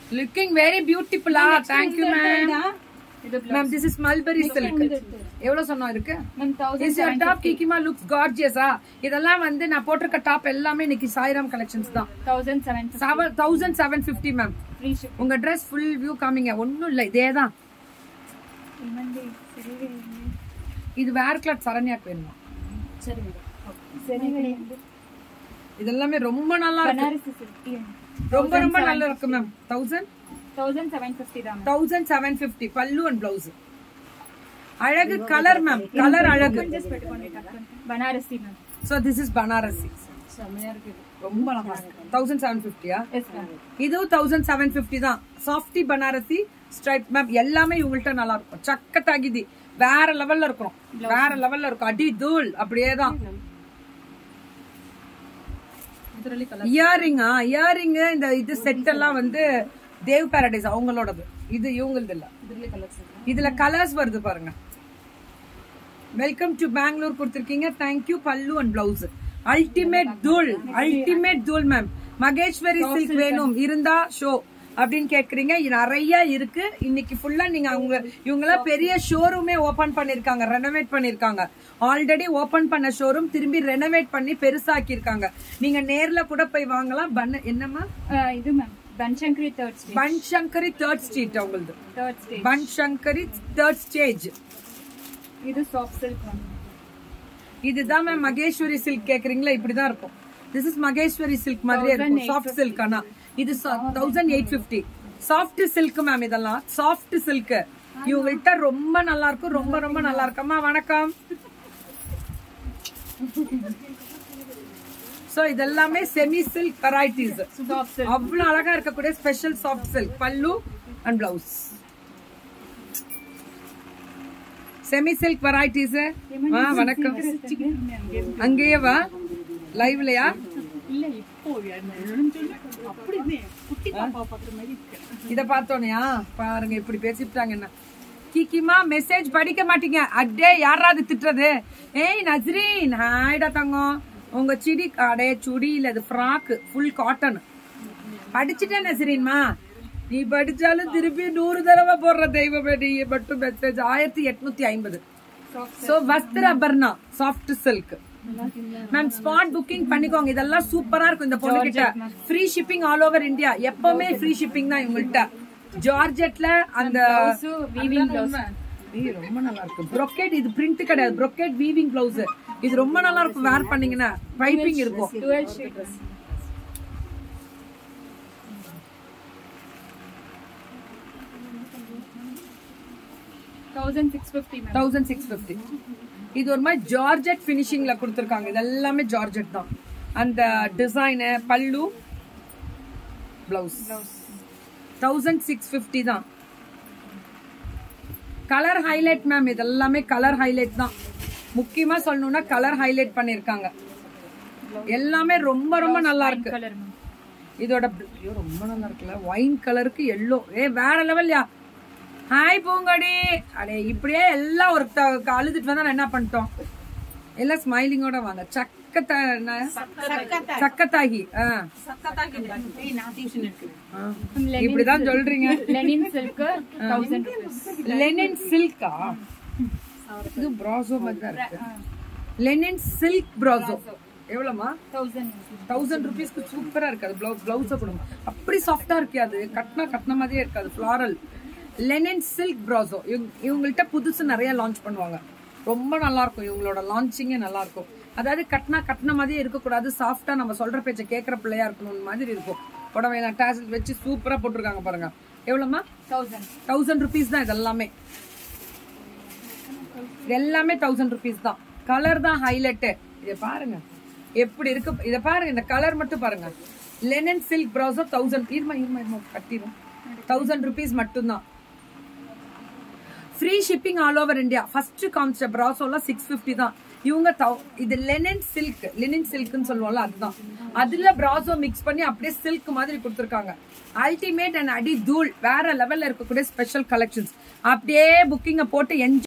Looking very பியூட்டிஃபுல்லா thank you ma'am இது ma'am this is mulberry silk எவ்வளவு சொன்னா இருக்கு ma'am thousand is your top கிக்கிமா லுக்ஸ் கார்ஜியஸா இதெல்லாம் வந்து நான் போட்டிருக்க டாப் எல்லாமே இன்னைக்கு சாய்ராம் கலெக்ஷன்ஸ் தான் thousand seven seven thousand seven fifty ma'am free ship உங்க ட்ரெஸ் ஃபுல் வியூ காமிங்க ஒண்ணும் இல்ல இதே தான் இவண்டி சரி இது வேற கிளாத் சரண்யாக்கு வேணுமா சரி சரி இதெல்லாமே ரொம்ப நல்லா இருக்கு பனாரசி சில்க் ரொம்ப ரொம்ப நல்லா இருக்கு ma'am thousand thousand seven fifty தான் தௌசண்ட் செவன் பிப்டி பல்லு அண்ட் பிளவுஸ் அழகு கலர் மேம் கலர் அழகு ஜஸ்ட் பெట్టుకోండి Banarasi ma'am so this is Banarasi செமையா இருக்கு ரொம்ப நல்லா இருக்கு தௌசண்ட் செவன் பிப்டியா எஸ் மேம் இதுவும் தௌசண்ட் செவன் பிப்டி தான் சாஃப்டி பனாரசி ஸ்ட்ரைட் மேம் எல்லாமே இவங்கள்ட்ட நல்லா இருக்கும் சக்க தகிதி வேற லெவல்ல இருக்கும் வேற லெவல்ல இருக்கும் அடி தூள் அப்படியே தான் இயரிங்கா இயரிங் இந்த இது செட் எல்லாம் வந்து தேவ் பாரடைஸ் அவங்களோடது இது இவங்களது இல்ல இதுல கலர்ஸ் வருது பாருங்க வெல்கம் டு பெங்களூர் கொடுத்திருக்கீங்க தேங்க்யூ பல்லு அண்ட் பிளவுஸ் அல்டிமேட் தூள் அல்டிமேட் தூள் மேம் மகேஸ்வரி சில்க் வேணும் இருந்தா ஷோ அப்படின்னு கேக்குறீங்க இது நிறைய இருக்கு இன்னைக்கு ஃபுல்லா நீங்க அவங்க இவங்கெல்லாம் பெரிய ஷோரூமே ஓபன் பண்ணிருக்காங்க ரெனோவேட் பண்ணிருக்காங்க ஆல்ரெடி ஓபன் பண்ண ஷோரூம் திரும்பி ரெனோவேட் பண்ணி பெருசாக்கி இருக்காங்க நீங்க நேர்ல கூட போய் வாங்கலாம் பன் என்னம்மா இது ma'am Banashankari third stage Banashankari third street அவங்களது third stage Banashankari third stage இது சாஃப்ட் சில்க் மேம் இதுதான் மேம் மகேஸ்வரி சில்க் கேக்குறீங்களா இப்படிதான் இருக்கும் திஸ் இஸ் மகேஸ்வரி சில்க் மாதிரியே இருக்கும் சாஃப்ட் சில்க் ஆனா இது thousand eight fifty soft silk ma'am இதெல்லாம் சாஃப்ட் சில்க் இவங்கள்ட்ட ரொம்ப நல்லா இருக்கும் ரொம்ப ரொம்ப நல்லா இருக்கம்மா வணக்கம் சோ இதெல்லாமே semi silk varieties soft silk அவ்வளவு அழகா இருக்கக்கூடிய ஸ்பெஷல் சாஃப்ட் சில்க் பல்லு and blouse semi silk varieties வணக்கம் அங்கேயே வா லைவ்லயா இல்ல இப்போ அப்படியே குட்டி பாப்பா பாக்குற மாதிரி இருக்கு இத பார்த்தோனையா பாருங்க இப்படி பேசிட்டாங்க என்ன கிக்கிமா மெசேஜ் படிக்க மாட்டீங்க அடே யாராவது திட்டுறது ஏய் நஸ்ரீன் ஹாய்டா தங்கம் உங்க சிடி அடே சுடி இல்ல இது ஃப்ராக் ஃபுல் காட்டன் படிச்சுட்டேன் நஸ்ரீன்மா நீ படிச்சாலும் திருப்பி நூறு தடவை போடுற தெய்வமே நீ மட்டும் மெசேஜ் ஆயிரத்தி எட்நூத்தி ஐம்பது so Vastra Aparna soft silk ma'am spot booking பண்ணிக்கோங்க இதெல்லாம் சூப்பரா இருக்கும் இந்த பொண்ணு கிட்ட free shipping all over India எப்பவுமே ஃப்ரீ ஷிப்பிங் தான் இவங்கள்ட்ட ஜார்ஜெட்ல அந்த வீவிங் பிளவுஸ் ஏய், ரொம்ப நல்லா இருக்கு brocade இது பிரிண்ட் கிடையாது brocade வீவிங் பிளவுஸ் இது ரொம்ப நல்லா இருக்கும் வேர் பண்ணீங்கன்னா பைப்பிங் இருக்கும் twelve shades thousand six fifty ma'am thousand six fifty இது ஒரு மாதிரி ஜார்ஜெட் பினிஷிங்ல கொடுத்துருக்காங்க இது எல்லாமே ஜார்ஜெட் தான் அந்த டிசைனு பல்லு பிளவுஸ் தௌசண்ட் சிக்ஸ் பிப்டி தான் கலர் ஹைலைட் மேம் இது எல்லாமே கலர் ஹைலைட் தான் முக்கியமா சொல்லணும்னா கலர் ஹைலைட் பண்ணிருக்காங்க எல்லாமே ரொம்ப ரொம்ப நல்லா இருக்கு கலர் மேம் இதோட ஐயோ ரொம்ப நல்லா இருக்குல்ல ஒயின் கலருக்கு எல்லோ ஏ வேற லெவல்யா ஹாய் பூங்கடி அடே இப்படியே எல்லாம் ஒரு த- அழுதுட்டு வந்தா நான் என்ன பண்ணிட்டோம் எல்லாம் ஸ்மைலிங்கோட வாங்க சக்கத்த என்ன? சக்கத்தாகி ஆ. ஆ. இப்படிதான் சொல்றீங்க linen silk thousand rupees linen சில்கா இது ப்ராசோ மாதிரி தான் இருக்கு லெனின் சில்க் ப்ராசோ எவ்வளவுமா தௌசண்ட் தௌசண்ட் ருபீஸ்க்கு சூப்பரா இருக்கு அது பிளவுஸ் பிளவுஸ கொடுங்க அப்படி சாஃப்டா இருக்கு அது கட்டினா கட்டின மாதிரியே இருக்காது ஃபிளாரல் லெனின் சில்க் ப்ராசோ இவங்கள்ட்ட புதுசு நிறைய லான்ச் பண்ணுவாங்க ரொம்ப நல்லா இருக்கும் இவங்களோட லான்ச்சிங்கே நல்லா இருக்கும் அதாவது கட்டினா கட்டின மாதிரியே இருக்கக்கூடாது சாஃப்டா நம்ம சொல்ற பேச்சை கேட்கற பிள்ளையா இருக்கணும் மாதிரி இருக்கும் புடவையில டேசல் வச்சு சூப்பரா போட்டிருக்காங்க பாருங்க எவ்வளவுமா தௌசண்ட் தௌசண்ட் ருபீஸ் தான் இது எல்லாமே இது எல்லாமே தௌசண்ட் ருபீஸ் தான் கலர் தான் ஹைலைட்டு இதை பாருங்க எப்படி இருக்கு இதை பாருங்க இந்த கலர் மட்டும் பாருங்க லெனன் சில்க் ப்ரௌசோ தௌசண்ட் இருமா இருமா இருமா கட்டிடும் தௌசண்ட் ருபீஸ் மட்டும்தான் free shipping all over India first காமிச்ச ப்ராசோலாம் சிக்ஸ் ஃபிஃப்டி தான் இவங்க thou- இது லெனின் சில்க் லெனின் சில்க்னு சொல்லுவோம்ல அதுதான் அதுல ப்ராசோ மிக்ஸ் பண்ணி அப்படியே சில்க் மாதிரி கொடுத்துருக்காங்க அல்டிமேட் அண்ட் அடி தூள் வேற லெவல்ல இருக்கக்கூடிய ஸ்பெஷல் கலெக்ஷன்ஸ் அப்படியே புக்கிங்க போட்டு என்ஜாய்